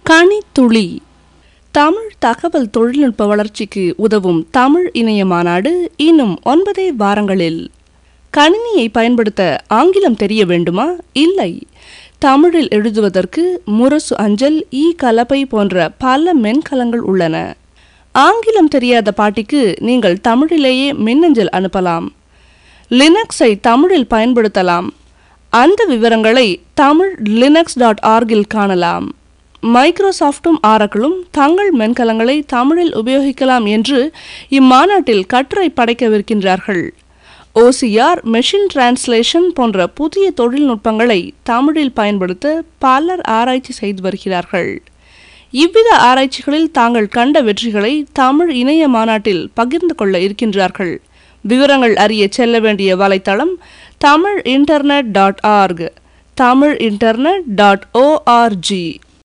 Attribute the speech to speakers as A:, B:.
A: கணித்துளி தமிழ் தகவல் தொழில்நுட்ப வளர்ச்சிக்கு உதவும் தமிழ் இணைய மாநாடு இன்னும் ஒன்பதே வாரங்களில் கணினியை பயன்படுத்த ஆங்கிலம் தெரிய வேண்டுமா இல்லை தமிழில் எழுதுவதற்கு முரசு அஞ்சல் ஈ கலப்பை போன்ற பல மென்கலங்கள் உள்ளன ஆங்கிலம் தெரியாத பாட்டிக்கு நீங்கள் தமிழிலேயே மின்னஞ்சல் அனுப்பலாம் லினக்ஸை தமிழில் பயன்படுத்தலாம் அந்த விவரங்களை தமிழ் லினக்ஸ் டாட் ஆர்கில் காணலாம் மைக்ரோசாஃப்டும் ஆரக்கிளும் தங்கள் மென்கலங்களை தமிழில் உபயோகிக்கலாம் என்று இம்மாநாட்டில் கட்டுரை படைக்கவிருக்கின்றார்கள் ஓசிஆர் மெஷின் டிரான்ஸ்லேஷன் போன்ற புதிய தொழில்நுட்பங்களை தமிழில் பயன்படுத்த பலர் ஆராய்ச்சி செய்து வருகிறார்கள் இவ்வித ஆராய்ச்சிகளில் தாங்கள் கண்ட வெற்றிகளை தமிழ் இணைய மாநாட்டில் பகிர்ந்து கொள்ள இருக்கின்றார்கள் விவரங்கள் அறிய செல்ல வேண்டிய வலைத்தளம் Tamil internet dot org Tamil internet dot O R G